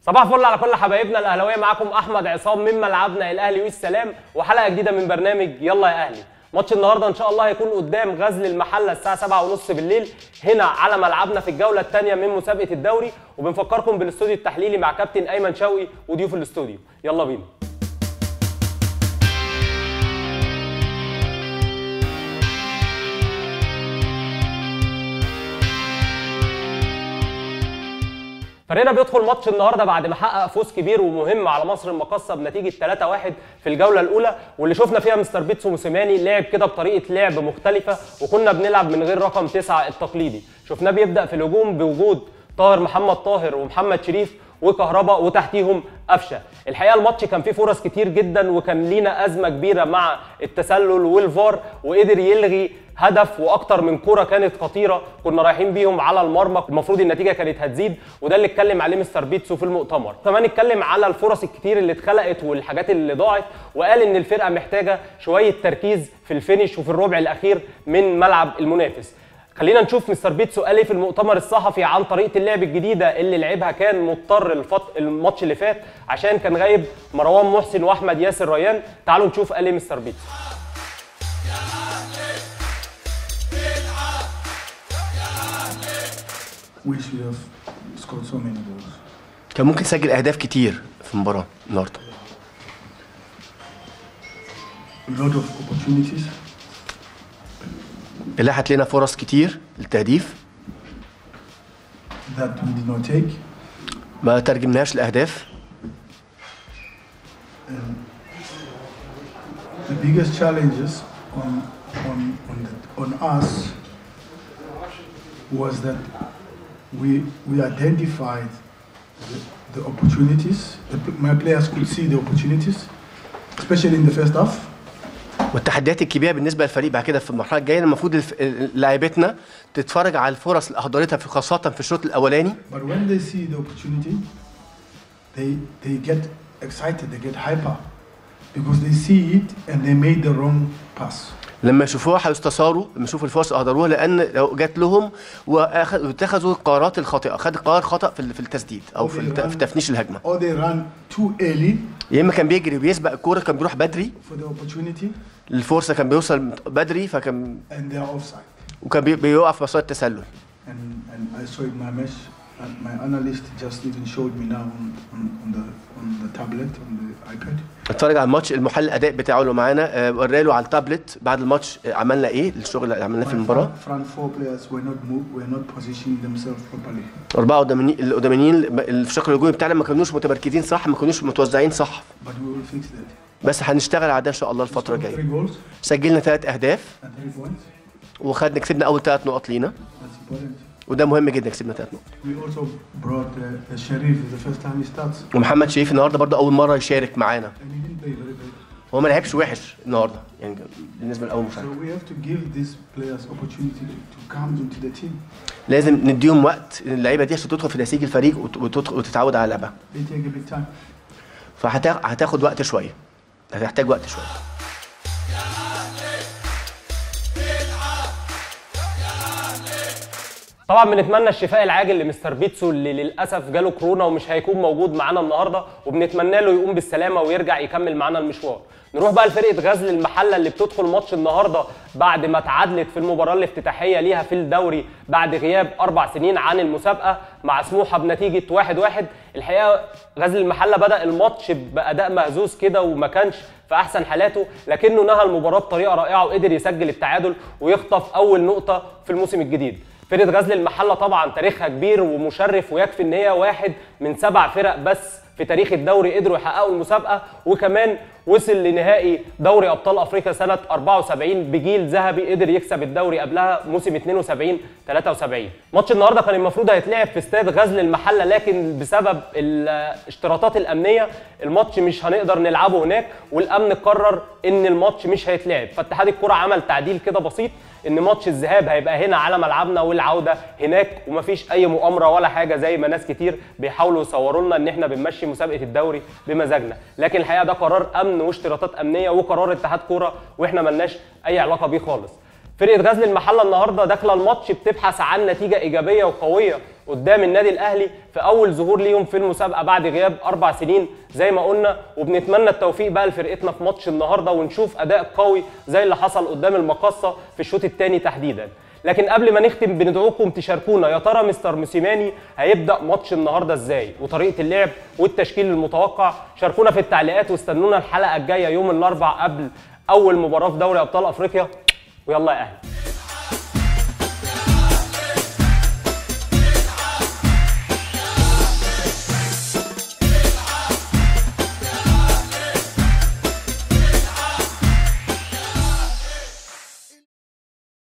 صباح الفل على كل حبايبنا الاهلاويه معاكم احمد عصام من ملعبنا الاهلي والسلام وحلقه جديده من برنامج يلا يا اهلي ماتش النهارده ان شاء الله هيكون قدام غزل المحله الساعه 7:30 بالليل هنا على ملعبنا في الجوله الثانيه من مسابقه الدوري وبنفكركم بالاستوديو التحليلي مع كابتن ايمن شوقي وضيوف الاستوديو يلا بينا فريقنا بيدخل ماتش النهارده بعد ما حقق فوز كبير ومهم على مصر المقاصه بنتيجه 3-1 في الجوله الاولى واللي شفنا فيها مستر بيتسو موسيماني لعب كده بطريقه لعب مختلفه وكنا بنلعب من غير رقم تسعه التقليدي شفناه بيبدا في الهجوم بوجود طاهر محمد طاهر ومحمد شريف وكهرباء وتحتيهم قفشه الحقيقه الماتش كان فيه فرص كتير جدا وكان لينا ازمه كبيره مع التسلل والفار وقدر يلغي هدف واكتر من كره كانت خطيره كنا رايحين بيهم على المرمى المفروض النتيجه كانت هتزيد وده اللي اتكلم عليه مستر بيتسو في المؤتمر كمان اتكلم على الفرص الكتير اللي اتخلقت والحاجات اللي ضاعت وقال ان الفرقه محتاجه شويه تركيز في الفينش وفي الربع الاخير من ملعب المنافس خلينا نشوف مستر بيتسو قال ايه في المؤتمر الصحفي عن طريقه اللعب الجديده اللي لعبها كان مضطر الفط... الماتش اللي فات عشان كان غايب مروان محسن واحمد ياسر ريان تعالوا نشوف قال ايه مستر بيتسو We should have scored so many goals. كان ممكن يسجل اهداف كتير في المباراه النهارده A lot of opportunities. لاحت لنا فرص كتير للتهديف that we did not take. ما ترجمناش لاهداف The biggest challenges on on on, the, on us was that we we identified the, the opportunities. The, p- my players could see the opportunities, especially in the first half. والتحديات الكبيره بالنسبه للفريق بعد كده في المرحله الجايه المفروض الف- لاعيبتنا تتفرج على الفرص اللي احضرتها في خاصه في الشوط الاولاني But when they see the opportunity, they they get excited. They get hyper because they see it and they made the wrong pass. لما يشوفوها هيستثاروا لما يشوفوا الفرص اللي احضروها لان لو جات لهم وأخ- واتخذوا القرارات الخاطئه خد قرار خطا في ال- في التسديد او في الت- في تفنيش الهجمه or they run too early يا اما كان بيجري وبيسبق الكوره كان بيروح بدري for the opportunity الفرصه كان بيوصل بدري فكان and they are offside. وكان بي- بيوقف في مسار التسلل And, and I saw it in my match. And my analyst just even showed me now on, on, on the on the tablet on the iPad. اتفرج على الماتش المحلل الاداء بتاعه اللي معانا آه، وراله على التابلت بعد الماتش آه، عملنا ايه الشغل اللي عملناه في My المباراه front, front four players were not move, were not positioning themselves properly. اربعه قدامانيين القدامانيين اللي في الشق الهجومي بتاعنا ما كانوش متمركزين صح ما كانوش متوزعين صح But we will fix that. بس هنشتغل على ده ان شاء الله الفتره Scored الجايه three goals سجلنا ثلاث اهداف and three points. وخدنا كسبنا اول ثلاث نقط لينا That's important. وده مهم جدا كسبنا ثلاث نقط We also brought uh, uh, Sharif the first time he starts. ومحمد شريف النهارده برضه اول مره يشارك معانا And he didn't play very well. هو ما لعبش وحش النهارده يعني بالنسبه لاول So مشاركه we have to give these players opportunity to, to come into the team. لازم نديهم وقت اللعيبه دي عشان تدخل في نسيج الفريق وت- وتدخل- وتتعود على لعبها They take a big time. فهتاخد وقت شويه هتحتاج وقت شويه طبعا بنتمنى الشفاء العاجل لمستر بيتسو اللي للاسف جاله كورونا ومش هيكون موجود معانا النهارده وبنتمنى له يقوم بالسلامه ويرجع يكمل معانا المشوار نروح بقى لفرقه غزل المحله اللي بتدخل ماتش النهارده بعد ما اتعادلت في المباراه الافتتاحيه ليها في الدوري بعد غياب اربع سنين عن المسابقه مع سموحه بنتيجه 1-1 الحقيقه غزل المحله بدا الماتش باداء مهزوز كده وما كانش في احسن حالاته لكنه نهى المباراه بطريقه رائعه وقدر يسجل التعادل ويخطف اول نقطه في الموسم الجديد فرقه غزل المحله طبعا تاريخها كبير ومشرف ويكفي ان هي واحد من سبع فرق بس في تاريخ الدوري قدروا يحققوا المسابقه وكمان وصل لنهائي دوري ابطال افريقيا سنه 74 بجيل ذهبي قدر يكسب الدوري قبلها موسم 72 73 ماتش النهارده كان المفروض هيتلعب في استاد غزل المحله لكن بسبب الاشتراطات الامنيه الماتش مش هنقدر نلعبه هناك والامن قرر ان الماتش مش هيتلعب فاتحاد الكره عمل تعديل كده بسيط ان ماتش الذهاب هيبقى هنا على ملعبنا والعوده هناك ومفيش اي مؤامره ولا حاجه زي ما ناس كتير بيحاولوا يصوروا لنا ان احنا بنمشي مسابقه الدوري بمزاجنا لكن الحقيقه ده قرار امن واشتراطات امنيه وقرار اتحاد كوره واحنا ملناش اي علاقه بيه خالص فرقه غزل المحله النهارده داخله الماتش بتبحث عن نتيجه ايجابيه وقويه قدام النادي الاهلي في اول ظهور ليهم في المسابقه بعد غياب اربع سنين زي ما قلنا وبنتمنى التوفيق بقى لفرقتنا في ماتش النهارده ونشوف اداء قوي زي اللي حصل قدام المقصه في الشوط الثاني تحديدا لكن قبل ما نختم بندعوكم تشاركونا يا ترى مستر موسيماني هيبدا ماتش النهارده ازاي وطريقه اللعب والتشكيل المتوقع شاركونا في التعليقات واستنونا الحلقه الجايه يوم الاربعاء قبل اول مباراه في دوري ابطال افريقيا ويلا يا اهلي